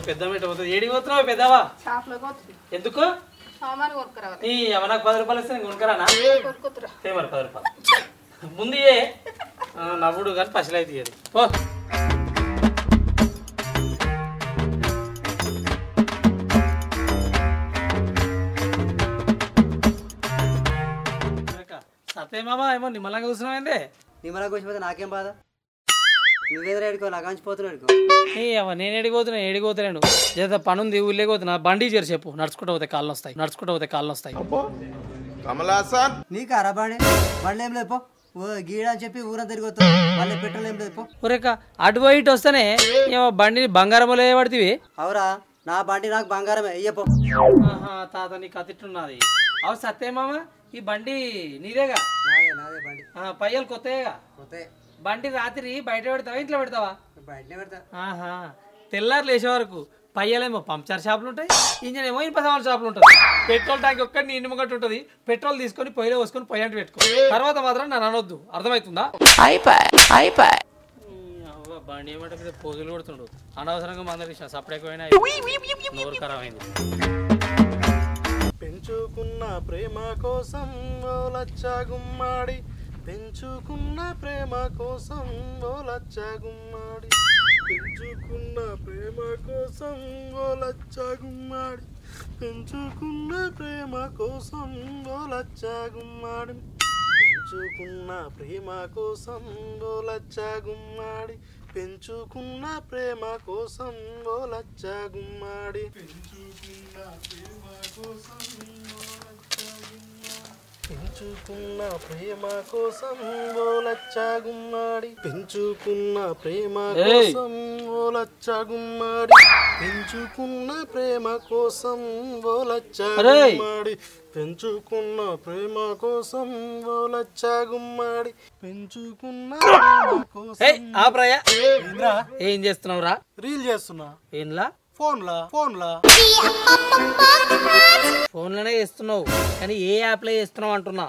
పెద్ద మీట పోతుంది ఏడికి పోతున్నావు పెద్దవా షాప్లోకి వస్తుంది ఎందుకు సామాన్ కొనుక్కరావాలి ఈ నాకు పది రూపాయలు ఇస్తే నేను కొనుక్కరానా కొనుక్కొద్దురా తేమరు పది రూపాయలు ముందు ఏ ఆ, నవ్వుడు కానీ పసిలైతే ఇయ్యదు పో సత్య మామ ఏమో నిమ్మలంగా కూర్చున్నామైందే నిమ్మలా కూర్చిపోతే నాకేం బాధ నువ్వేదో ఎడుకో లగాంచిపోతున్నాడు ఏ అవ్వ నేను ఎడిపోతున్నా ఎడిపోతున్నాను చేత పనుంది ఊళ్ళే పోతున్నా బండి చేరు చెప్పు నడుచుకుంటూ పోతే కాళ్ళు వస్తాయి నడుచుకుంటూ పోతే కాళ్ళు వస్తాయి నీకు అరా బండి బండి ఏం లేదు పో ఓ గీడ అని చెప్పి ఊరంతా తిరిగి వస్తావు మళ్ళీ పెట్రోల్ ఏం లేదు పో ఒరేక అటు పోయి ఇటు వస్తేనే ఏమో బండిని బంగారంలో పడితే అవురా నా బండి నాకు బంగారమే అయ్యపో ఆహా, తాత నీకు అతిట్టున్నది అవు సత్యమామ ఈ బండి నీదేగా నాదే నాదే బండి ఆ, పయ్యలు కొత్తగా పోతే బండి రాత్రి బయట పెడతావా ఇంట్లో పెడతావా బండినే పెడతా ఆహా తెల్లారు లేచే వరకు పయ్యలేమో పంచర్ షాపులు ఉంటాయి ఇంజన్ ఏమో ఇనుప సామాన్ షాపులు ఉంటుంది పెట్రోల్ ట్యాంక్ ఒక్కటి నీ ఇంటి ఉంటుంది పెట్రోల్ తీసుకొని పొయ్యిలో పోసుకొని పొయ్యి అంటే పెట్టుకో తర్వాత మాత్రం నన్ను అనొద్దు అర్థమవుతుందా ఈ అవ్వ బండి ఏమంటే పెద్ద పోజులు కొడుతుండు అనవసరంగా మందరి విషయం సపరేకపోయినా నోరు ఖరాబ్ అయింది పెంచుకున్న ప్రేమ కోసం ఓ లచ్చ గుమ్మాడి పెంచుకున్న ప్రేమ కోసం ఓ లచ్చ గుమ్మాడి పెంచుకున్న ప్రేమ కోసం ఓ లచ్చ గుమ్మాడి పెంచుకున్న ప్రేమ కోసం ఓ లచ్చ గుమ్మాడి పెంచుకున్న ప్రేమ కోసం ఓ లచ్చ గుమ్మాడి పెంచుకున్న ప్రేమ కోసం ఓ లచ్చ గుమ్మాడి పెంచుకున్న ప్రేమ కోసం పెంచుకున్న ప్రేమ కోసం ఓ లచ్చ గుమ్మాడి పెంచుకున్న ప్రేమ కోసం ఓ లచ్చ గుమ్మాడి పెంచుకున్న ప్రేమ కోసం ఓ లచ్చ అరేయ్! గుమ్మాడి పెంచుకున్న ప్రేమ కోసం ఓ లచ్చ గుమ్మాడి పెంచుకున్న ప్రేమ కోసం ఏయ్ ఆప్రాయ ఏంద్రా? ఏం చేస్తున్నావు రా రీల్ చేస్తున్నా ఏంలా ఫోన్లా ఫోన్లా ఫోన్లోనే చేస్తున్నావు కానీ ఏ యాప్లో చేస్తున్నావు అంటున్నా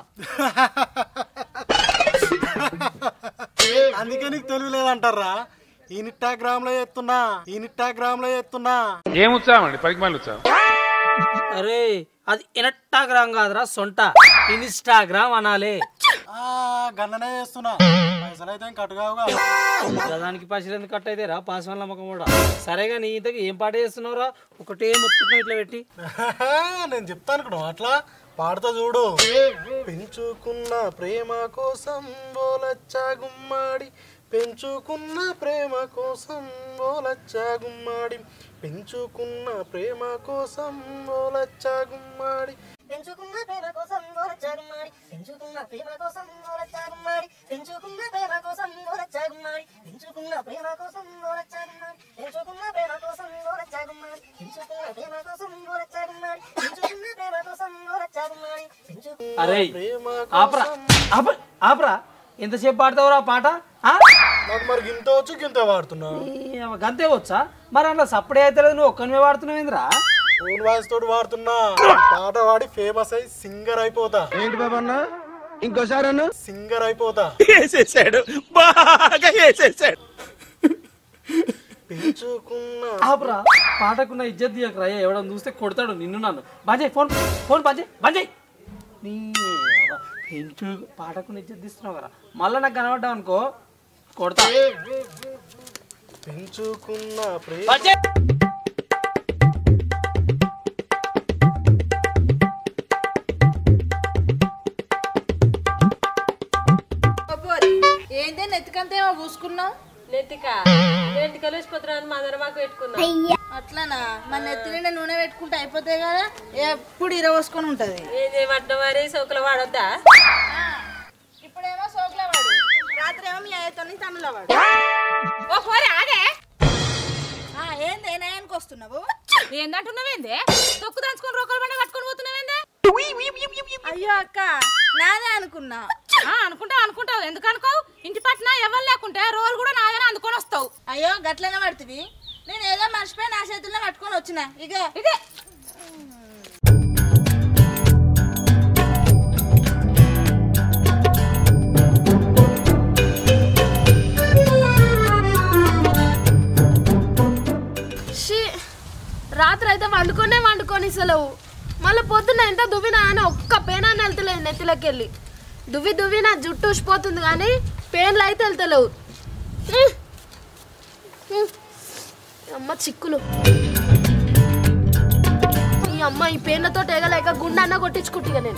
అందుకే నీకు తెలియలేదంటారా ఇన్స్టాగ్రామ్ లో ఎత్తున్నా ఇన్స్టాగ్రామ్ లో ఎత్తున్నా ఏం ఉత్సాహం అండి పనికి మళ్ళీ ఉత్సాహం అరే అది ఇన్స్టాగ్రామ్ కాదురా సొంట ఇన్స్టాగ్రామ్ అనాలే ఆ గన్ననే చేస్తున్నా పైసలు అయితే కట్టుగావుగా దానికి పైసలు ఎందుకు కట్ అయితే రా పాస్ వల్ల నమ్మకం కూడా సరేగా నీ ఇంతకు ఏం పాట చేస్తున్నావురా ఒకటే ముట్టుకుంటున్నావు ఇట్లా పెట్టి నేను చెప్తాను కూడా అట్లా పాడుతా చూడు పెంచుకున్న ప్రేమ కోసం ఓలచ్చ గుమ్మాడి పెంచుకున్న ప్రేమ కోసం ఓలచ్చ గుమ్మాడి పెంచుకున్న ప్రేమ కోసం ఓలచ్చ గుమ్మాడి పెంచుకున్న ప్రేమ కోసం గోరచ్చాగుమ్మాడి పెంచుకున్న ప్రేమ కోసం గోరచ్చాగుమ్మాడి పెంచుకున్న ప్రేమ కోసం గోరచ్చాగుమ్మాడి పెంచుకున్న ప్రేమ కోసం గోరచ్చాగుమ్మాడి పెంచుకున్న ప్రేమ కోసం గోరచ్చాగుమ్మాడి పెంచుకున్న ప్రేమ కోసం గోరచ్చాగుమ్మాడి పెంచుకున్న ప్రేమ కోసం గోరచ్చాగుమ్మాడి పెంచుకున్న అరే ప్రేమ ఆపరా ఆప ఆపరా ఎంతసేపు పాడతావురా పాట ఆ? నాకు మరి గింత వచ్చు గింత వాడుతున్నా ఈ అవ్వ గంతే వచ్చా మరి అందులో సప్పుడే అయితే నువ్వు ఒక్కనివే వాడుతున్నావు ఏంద్రా ఫోన్ వాయిస్ తోటి వాడుతున్నా పాట వాడి ఫేమస్ అయి సింగర్ అయిపోతా ఏంటి బాబా అన్న ఇంకోసారి అన్న సింగర్ అయిపోతా వేసేసాడు బాగా వేసేసాడు పెంచుకున్న ఆపరా పాటకున్న ఇజ్జత్ తీయకరా ఎవడని చూస్తే కొడతాడు నిన్ను నన్ను బాజయ్ ఫోన్ ఫోన్ బాజయ్ బాజయ్ నీ అవ్వ, పెంచు పాటకున్న ఇజ్జత్ తీస్తున్నావు కదా మళ్ళీ నాకు కనబడ్డావు అనుకో కొడతా పెంచుకున్న ప్రేమ బాజయ్ పోరి ఏంటి నెత్తికంతేమో పూసుకున్నావు నెత్తిక నెత్తి కలిసిపోతున్నాను మా దర్వాకు పెట్టుకున్నా అట్లనా మన నెత్తి నిండా నూనె పెట్టుకుంటే అయిపోతాయి కదా ఎప్పుడు ఇరవోసుకొని ఉంటది ఏం చేయమంటున్నా మరి సోకులు వాడొద్దా ఇప్పుడేమో సోకుల వాడు రాత్రి ఏమో మీ అయ్యతో తనుల వాడు ఓ పోరే ఆగే ఆ, ఏంది ఏ నయానికి వస్తున్నావు ఏందంటున్నావేందే తొక్కు దంచుకొని రోకలు బండ కట్టుకొని పోతున్నావేందే అయ్యో అక్క నాదే అనుకున్నా ఆ, అనుకుంటావు అనుకుంటావు ఎందుకు అనుకోవు ఇంటి పట్ల ఎవరు లేకుంటే రోలు కూడా నాదనే అందుకొని వస్తావు అయ్యో గట్లనే పడుతుంది నేను ఏదో మర్చిపోయి నా చేతుల్లో పట్టుకొని వచ్చిన ఇక ఇదే షీ రానిసలేవు మళ్ళీ పొద్దున్న ఎంత దువ్వినా అని ఒక్క పేనాన్ని వెళ్తలేదు నెత్తిలోకి వెళ్ళి దువ్వి దువ్వి నా జుట్టు ఊసిపోతుంది కానీ పేన్లు అయితే వెళ్తలేవు ఉహ్. ఉహ్. అమ్మ చిక్కులు ఈ అమ్మ ఈ పేన్లతో ఎగలేక గుండె అన్న కొట్టించుకుంటుగా నేను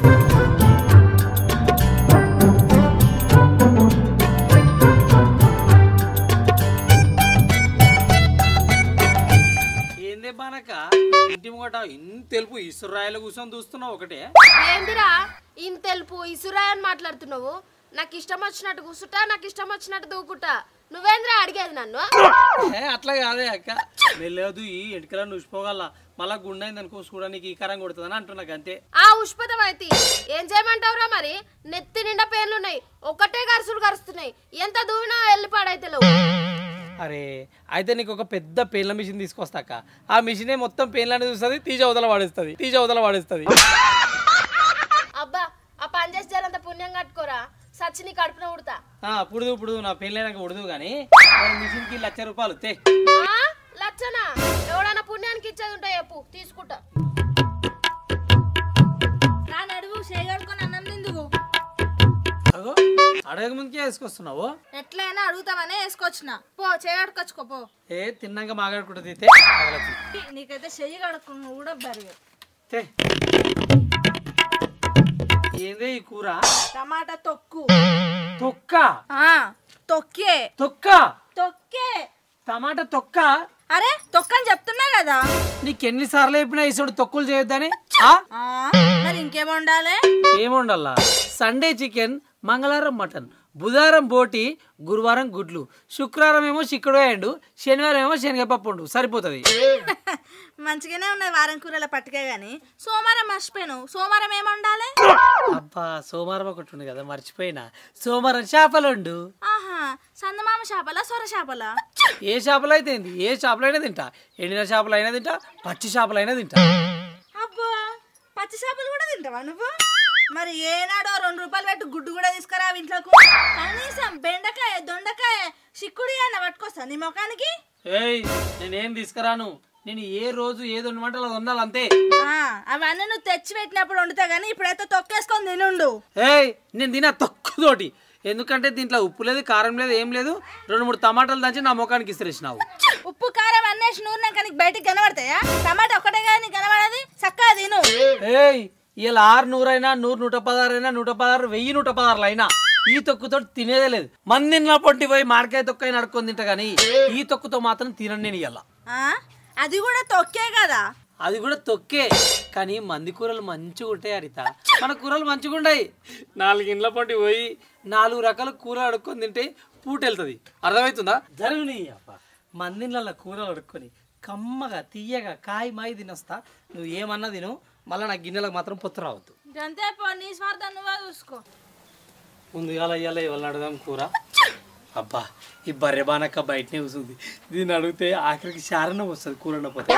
ఏందే బానక ఇంటి ముంగట ఇంత తెలుపు ఇసురాయలు కూర్చొని చూస్తున్నావు ఒకటే ఏందిరా ఇంత తెలుపు ఇసురాయ్ అని మాట్లాడుతున్నావు నాకు ఇష్టం వచ్చినట్టు కూసుటా నాకు ఇష్టం వచ్చినట్టు దూకుటా నువ్వేంద్రా అడిగేది నన్ను ఏ, అట్లా కాదే అక్క వెళ్ళలేదు ఈ ఎంటికలను ఉసిపోగల మళ్ళా గుండె అయింది అనుకో చూడడానికి ఈ కరం కొడుతుందని అంటున్నాకు అంతే ఆ ఉష్పదం అయితే ఏం చేయమంటావురా మరి నెత్తి నిండా పేర్లున్నాయి ఒకటే గరుసులు గరుస్తున్నాయి ఎంత దూవినా వెళ్ళి పాడైతలేవు అరే అయితే నీకు ఒక పెద్ద పేన్ల మిషన్ తీసుకొస్తాక ఆ మిషనే మొత్తం పేన్లని చూస్తుంది తీజ అవతల వాడేస్తుంది తీజ అవతల వాడేస్తుంది అబ్బా ఆ పని చేసి జరంత పుణ్యం కట్టుకోరా సచ్చి నీ కడుపున ఉడతా ఆ, పుడుదు పుడుదు నా పెళ్ళైనాక పుడుదు కానీ మిషన్కి లక్ష రూపాయలు తే ఆ? లచ్చనా ఎవడన్నా పుణ్యానికి ఇచ్చేది ఉంటా చెప్పు తీసుకుంటా నా నడువు చేయగడుకొని అన్నం తిందువు అగో అడగక ముందుకే వేసుకొస్తున్నావు ఎట్లయినా అడుగుతామనే వేసుకొచ్చిన పో చేయగడుకొచ్చుకో పో ఏ తిన్నాక మాట్లాడుకుంటూ తీతే తగలదు. నీకైతే చెయ్యి కడుక్కున్నావు కూడా బరువు తే ఏందే ఈ కూర టమాటా తొక్కు తొక్క ఆ తొక్కే తొక్క తొక్కే టమాటా తొక్క అరే తొక్కని చెప్తున్నా కదా నీకు ఎన్నిసార్లు చెప్పినా ఇసోడు తొక్కులు చేయొద్దని ఆ? ఆ, మరి ఇంకేం వండాలి ఏముండల్లా సండే చికెన్ మంగళవారం మటన్ బుధవారం బోటి గురువారం గుడ్లు శుక్రవారం ఏమో చిక్కుడు వేయండు శనివారం ఏమో శనగపప్పు ఉండు సరిపోతుంది మంచిగానే ఉన్నది వారం కూరల పట్టుకే గాని సోమవారం మర్చిపోయాను సోమవారం ఏం వండాలి అబ్బా సోమవారం ఒకటి ఉంది కదా మర్చిపోయినా సోమవారం చేపలు ఉండు ఆహా సందమామ చేపల సొర చేపల ఏ చేపలు అయితే ఏంది ఏ చేపలు అయినా తింటా ఎండిన చేపలు అయినా తింటా పచ్చి చేపలు అయినా తింటా అబ్బా పచ్చి చేపలు కూడా తింటావా నువ్వు మరి ఏనాడో రెండు రూపాయలు పెట్టి గుడ్డు కూడా తీసుకురా ఇంట్లోకి కనీసం బెండకాయ దొండకాయ చిక్కుడు అన్న పట్టుకొస్తా నీ ముఖానికి ఏయ్ నేనేం తీసుకురాను నేను ఏ రోజు ఏది ఉండమంటే అలా ఉండాలి అంతే ఆ, అవన్నీ నువ్వు తెచ్చి పెట్టినప్పుడు వండుతా గానీ ఇప్పుడైతే తొక్కేసుకొని తినుండు ఏయ్ నేను తిన తొక్కుతోటి ఎందుకంటే దీంట్లో ఉప్పు లేదు కారం లేదు ఏం లేదు రెండు మూడు టమాటాలు దంచి నా ముఖానికి ఇసిరేసినావు ఉప్పు కారం అన్నేసి నూనె నీకు బయటికి కనబడతాయా టమాటా ఒక్కటే కానీ నీకు కనబడది చక్కగా తిను ఏయ్ ఇలా ఆరు నూరైనా నూరు నూట పదహారు అయినా నూట పదహారు వెయ్యి నూట పదహారులు అయినా ఈ తొక్కుతో తినేదే లేదు మంది నా పొంటి పోయి మార్కాయ తొక్క అయినా అడుక్కొని తింటా కానీ ఈ తొక్కుతో మాత్రం తినను నేను ఇయ్యాల ఆ, అది కూడా తొక్కే కదా అది కూడా తొక్కే కానీ మంది కూరలు మంచిగా ఉంటాయి హరిత మన కూరలు మంచిగా ఉంటాయి నాలుగు ఇండ్ల పొంటి పోయి నాలుగు రకాల కూర అడుక్కొని తింటే పూట వెళ్తుంది అర్థమవుతుందా జరుగుని అప్ప మందిళ్ళ కూరలు అడుక్కొని కమ్మగా తీయగా కాయ మాయి తినొస్తా నువ్వు ఏమన్నా తిను మళ్ళీ నా గిన్నెలకు మాత్రం పొత్తు రావద్దు అంతే పో నీ స్వార్థం నువ్వే చూసుకో ముందుగా ఇవాళ ఇవాళ అడుగుదాం కూర అబ్బా ఈ బర్రె బానక్క బయటనే కూర్చుంది దీన్ని అడిగితే ఆఖరికి శారణం వస్తుంది కూర పోతే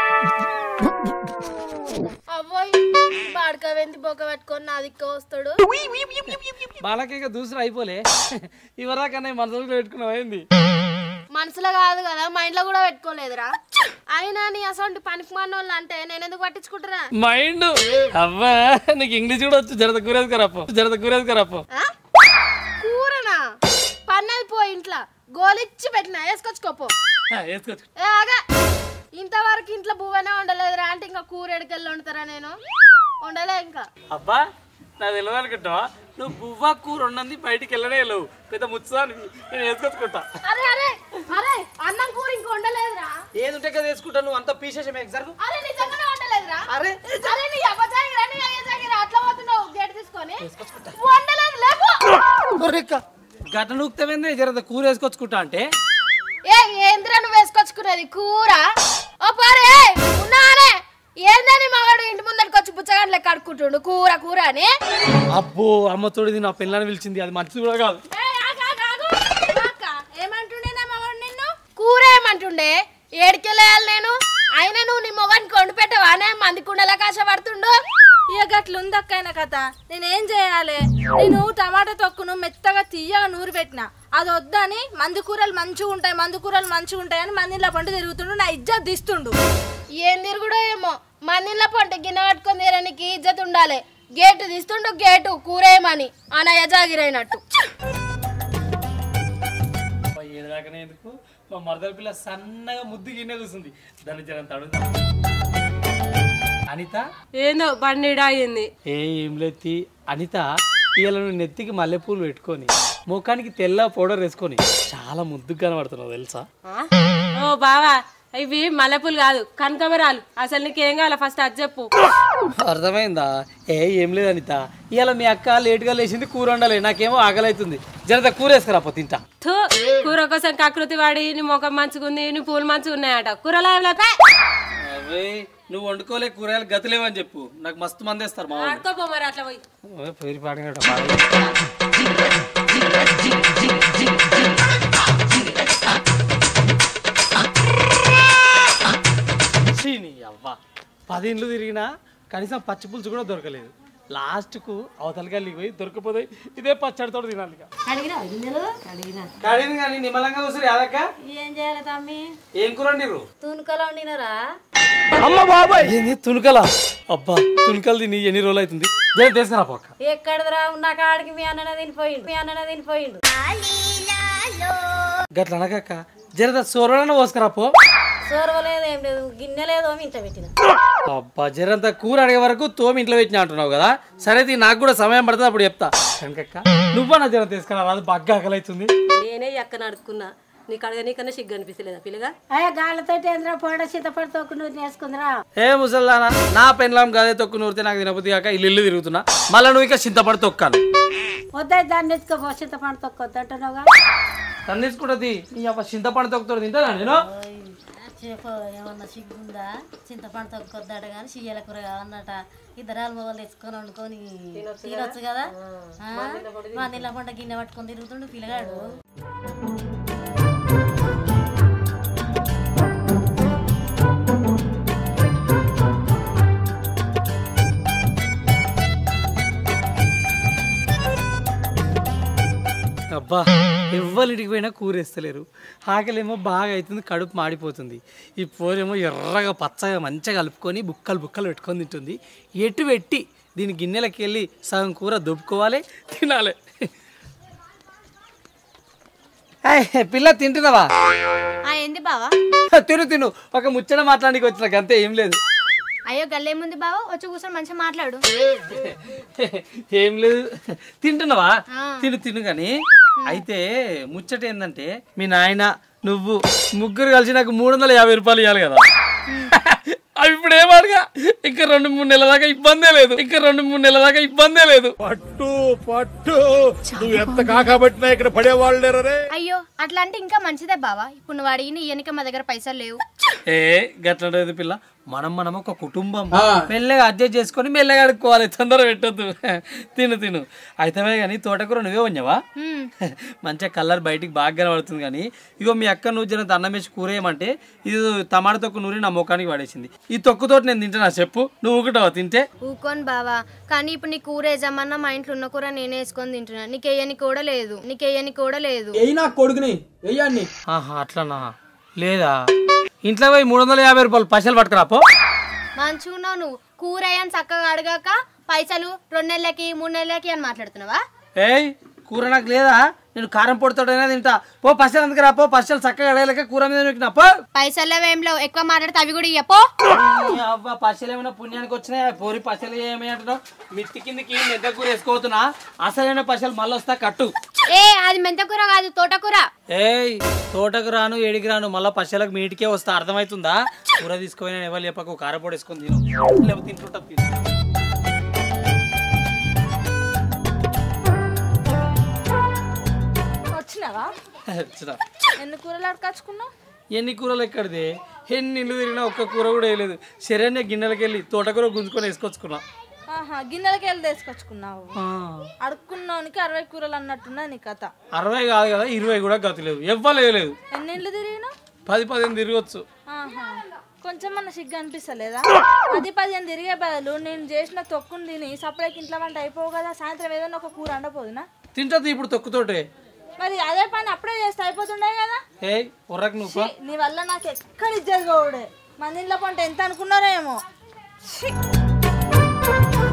అవ్వోయ్ బాడకవేంది బొక్క పెట్టుకొని నా దిక్క వస్తాడు బాలకేక దూసరా అయిపోలే ఇవరాకన్నా మనసులో పెట్టుకున్నావు ఏంది మనసులో కాదు కదా మైండ్ లో కూడా పెట్టుకోలేదురా అయినా నీ అసలు పనికి మానోళ్ళు అంటే నేను ఎందుకు పట్టించుకుంటారా మైండ్ అవ్వా నీకు ఇంగ్లీష్ కూడా వచ్చు జరద కూరేసుకరాపో జరద కూరేసుకరాపో ఆ? కూరనా పన్నది పో ఇంట్లో గోలిచ్చి పెట్టిన వేసుకొచ్చుకోపో వేసుకోవచ్చు ఏ ఆగా ఇంతవరకు ఇంట్లో బువ్వనే ఉండలేదురా అంటే ఇంకా కూర ఎడకెళ్ళి వండుతారా నేను ఉండలే ఇంకా అబ్బా నా తెలియదు అనుకుంటావా నువ్వు బువ్వా కూర ఉన్నది బయటికి వెళ్ళనే లేవు పెద్ద ముచ్చాను నేను వేసుకొచ్చుకుంటా అరే అరే అరే అన్నం కూర ఇంకా వండలేదురా ఏది ఉంటే కదా వేసుకుంటా నువ్వు అంత పీసేసామే ఎగ్జామ్ అరే నిజంగానే వండలేదురా అరే అరే నీ అబ్బజాగిరా నీ అయ్యజాగిరా అట్లా పోతున్నావు గేట్ తీసుకొని వండలేదు లేపు గట్ట నూకుతావేందే జరద కూర వేసుకొచ్చుకుంటా అంటే ఏ ఏంద్రా నువ్వు వేసుకొచ్చుకున్నది కూర ఓ పారే ఉన్నానే ఏందని మగాడు ఇంటి ముందరికి వచ్చి పుచ్చగాని లెక్క అడుక్కుంటుండు కూర కూర అని అబ్బో అమ్మ తోడిది నా పిల్లని పిలిచింది అది మంచిది కూడా కాదు ఏయ్, ఆగు, ఆగు, ఆగు. అక్క, ఏమంటుండే నా మగాడు నిన్ను కూర ఏమంటుండే ఏడికెళ్ళేయాలి నేను అయినా నువ్వు నీ మొగానికి వండి పెట్టవానే మంది కుండల కాశ పడుతుండు ఇక గట్లుందక్కైన కథ నేనేం చేయాలి నేను టమాటా తొక్కును మెత్తగా తీయగా నూరు పెట్టిన అది వద్దని మంది కూరలు మంచిగా ఉంటాయి మంది కూరలు మంచిగా ఉంటాయి అని మందిలో పండు తిరుగుతుండు నా ఇజ్జత్ తీస్తుండు ఏం తిరుగుడో ఏమో మందిలో పొంట గిన్నె పట్టుకొని తీరనికి ఇజ్జత్ ఉండాలి గేటు తీస్తుండు గేటు కూరేయమని అనయ్య జాగిరైనట్టు ఏదాకనే ఎందుకు మా మరదల పిల్ల సన్నగా ముద్దు గిన్నె కూర్చుంది దాన్ని జరంత అడుగుతా అనిత ఏందో బండిడా అయింది ఏ ఏం లేతి అనిత ఇవాళ నువ్వు నెత్తికి మల్లెపూలు పెట్టుకొని ముఖానికి తెల్ల పౌడర్ వేసుకొని చాలా ముద్దుగా కనబడుతున్నావు తెలుసా ఓ బావా ఇవి మల్లెపూలు కాదు కనకమరాలు అసలు నీకేం కావాలి ఫస్ట్ అది చెప్పు అర్థమైందా ఏ ఏం లేదు అనిత ఇవాళ మీ అక్క లేటుగా లేచింది కూర వండాలి నాకేమో ఆకలి అవుతుంది జరంత కూర వేసుకురా పో తింటా థూ కూర కోసం కకృతి వాడి నీ ముఖం మంచుకుంది నీ పూలు మంచిగా ఉన్నాయట కూరలో ఏం లేపే అవే నువ్వు వండుకోలే కూరగాయలు గతిలేవని చెప్పు నాకు మస్తు మంది వేస్తారు మా వాళ్ళు ఆడుకోపో మరి అట్లా పోయి ఓ, పేరు పాడినట్టు పాడు. ఛీ, నీ అవ్వ పది ఇండ్లు తిరిగినా కనీసం పచ్చి పులుసు కూడా దొరకలేదు లాస్ట్కు అవతలకి పోయి దొరకపోతే ఇదే పచ్చడితో తినాలి ఇక. కడిగింది కానీ నిమ్మలంగా చూసారు యాదక్క ఏం చేయాలి తమ్మి ఏం కూర వండిర్రు తునుకలో వండినరా ఏంది తుణుకలా అబ్బా తుణుకలు తిని ఎన్ని రోజులు అవుతుంది నేను తీసుకురా పక్క ఎక్కడదరా ఉన్న కాడికి మీ అన్ననే తినిపోయిండు మీ అన్ననే తినిపోయిండు గట్ల అనగాక జరద సోరణ పోసుకురా పో సోరవలేదు ఏం లేదు గిన్నె లేదు ఇంట పెట్టిన అబ్బా జరంత కూర అడిగే వరకు తోమి ఇంట్లో పెట్టిన అంటున్నావు కదా సరే తీ, నాకు కూడా సమయం పడుతుంది అప్పుడు చెప్తా కనుకక్క నువ్వన్నా జరం తీసుకురా రాదు బాగా ఆకలి అవుతుంది నేనే ఎక్కన అడుక్కున్నా నీకు అడగనీకన్నా సిగ్గు అనిపిస్తలేదా పిల్లగా అయ్యా గాళ్ళతో ఏంద్రా పోడ సీతపడి తొక్కు నువ్వు నేసుకుందిరా ఏ ముసల్దానా నా పెన్లాం కాదే తొక్కు నూరితే నాకు తినబుద్ధి కాక ఇల్లు ఇల్లు తిరుగుతున్నా మళ్ళీ నువ్వు ఇక చింతపడి తొక్కాను వద్దా దాన్ని ఎత్తుకోపో చింతపండు తొక్కొద్దు అంటున్నావుగా తన్నేసుకుంటుంది నీ అబ్బా చింతపడి తొక్కుతాడు తింటానా నేను చెప్పు ఏమన్నా సిగ్గుందా చింతపండు తొక్కొద్దాట కానీ సియ్యల కూర కావన్నట ఇద్దరాలు మొగలు తెచ్చుకొని వండుకొని తినొచ్చు కదా మా నీళ్ళ పంట గిన్నె పట్టుకొని తిరుగుతుండు పిల్లగాడు అబ్బా ఎవ్వరింటికి పోయినా కూరేస్తలేరు ఆకలేమో బాగా అవుతుంది కడుపు మాడిపోతుంది ఈ పోరేమో ఎర్రగా పచ్చగా మంచిగా కలుపుకొని బుక్కలు బుక్కలు పెట్టుకొని తింటుంది ఎటు పెట్టి దీని గిన్నెలకి వెళ్ళి సగం కూర దొబ్బుకోవాలి తినాలి ఏయ్, పిల్ల తింటున్నావా ఏంది బావా తిను తిను ఒక ముచ్చట మాట్లాడానికి వచ్చిన అంతే ఏం లేదు అయ్యో గల్లేముంది బావా వచ్చి కూర్చొని మంచిగా మాట్లాడు ఏం లేదు తింటున్నావా తిను తిను కానీ అయితే ముచ్చట ఏంటంటే మీ నాయన నువ్వు ముగ్గురు కలిసి నాకు మూడు వందల యాభై రూపాయలు ఇవ్వాలి కదా అవి ఇప్పుడు ఏమాడుగా ఇంకా రెండు మూడు నెలల దాకా ఇబ్బందే లేదు ఇంకా రెండు మూడు నెలల దాకా ఇబ్బందే లేదు పట్టు పట్టు నువ్వు ఎంత కాకబట్టినా ఇక్కడ పడేవాళ్ళు లేరే అయ్యో అట్లా అంటే ఇంకా మంచిదే బావా ఇప్పుడు నువ్వు అడిగిన ఇయ్యనిక మా దగ్గర పైసలు లేవు ఏ గట్లలేదు పిల్ల మనం మనం ఒక కుటుంబం మెల్లగా అడ్జస్ట్ చేసుకొని మెల్లగా అడుక్కోవాలి తొందర పెట్టొద్దు తిను తిను అయితే కానీ తోటకూర నువ్వే ఉన్నావా మంచిగా కలర్ బయటికి బాగా కనబడుతుంది కానీ ఇగో మీ అక్క నువ్వు జన అన్నం వేసి కూర ఏమంటే ఇది టమాటా తొక్కు నూరి నా ముఖానికి పడేసింది ఈ తొక్కుతోటి నేను తింటున్నా చెప్పు నువ్వు ఒకటావా తింటే ఊకోని బావా కానీ ఇప్పుడు నీ కూర వేసామన్నా మా ఇంట్లో ఉన్న కూర నేనే వేసుకొని తింటున్నా నీకు వేయని కూడా లేదు నీకు వేయని కూడా లేదు ఆహా అట్లనా లేదా ఇంట్లో పోయి మూడు వందల యాభై రూపాయలు పైసలు పట్టుకురా పో మంచుకున్నావు నువ్వు కూర వేయని చక్కగా అడగాక పైసలు రెండు నెలలకి మూడు నెలలకి అని మాట్లాడుతున్నావా ఏయ్ కూర నాకు లేదా నేను కారం పొడితోటైనా తింటా పో పచ్చలు ఎందుకు రా పో పచ్చలు చక్కగా అడగలేక కూర మీద నొక్కినా పో పైసలు ఏం లేవు ఎక్కువ మాట్లాడితే అవి కూడా ఇయ్యపో ఈ అవ్వ పచ్చలు ఏమైనా పుణ్యానికి వచ్చినాయా పోరి పచ్చలు ఏమి అంటున్నావు మిత్తి కిందకి మెంత కూర వేసుకోతున్నా అసలైన పచ్చలు మళ్ళీ వస్తా కట్టు ఏ అది మెంతకూర కాదు తోటకూర ఏయ్ తోటకు రాను ఏడికి రాను మళ్ళీ పచ్చలకు మీటికే వస్తా అర్థమవుతుందా కూర తీసుకొని నేను ఎవరు చెప్పకు కారపొడి వేసుకొని తిను లేకపోతే తింటుంటా తిను. వచ్చినావా వచ్చినా. ఎన్ని కూరలు అడకచ్చుకున్నావు ఎన్ని కూరలు ఎక్కడిది ఎన్ని ఇల్లు తిరిగినా ఒక్క కూర కూడా వేయలేదు శరణ్య గిన్నెలకి వెళ్ళి తోటకూర గుంజుకొని వేసుకొచ్చుకున్నా ఆహా గిన్నెలకి వెళ్ళి తీసుకొచ్చుకున్నావు ఆ, అడుక్కున్నానికి అరవై కూరలు అన్నట్టున్నది నీ కథ అరవై కాదు కదా ఇరవై కూడా గతిలేవు ఎవ్వలేదు ఎన్ని ఇళ్ళు తిరిగినా పది పదిహేను తిరగచ్చు ఆహా కొంచెం మన సిగ్గు అనిపిస్తలేదా పది పదిహేను తిరిగే బదులు నేను చేసిన తొక్కుని తిని సపరేట్ ఇంట్లో వంట అయిపోవు కదా సాయంత్రం ఏదైనా ఒక కూర అండపోదునా తింటది ఇప్పుడు తొక్కుతోటే మరి అదే పని అప్పుడే చేస్తే అయిపోతుండే కదా ఏయ్ ఉర్రకు నువ్వు పో. నీ వల్ల నాకు ఎక్కడ ఇచ్చేది గోవుడే మన ఇంట్లో పంట ఎంత అనుకున్నారో ఏమో ఛీ!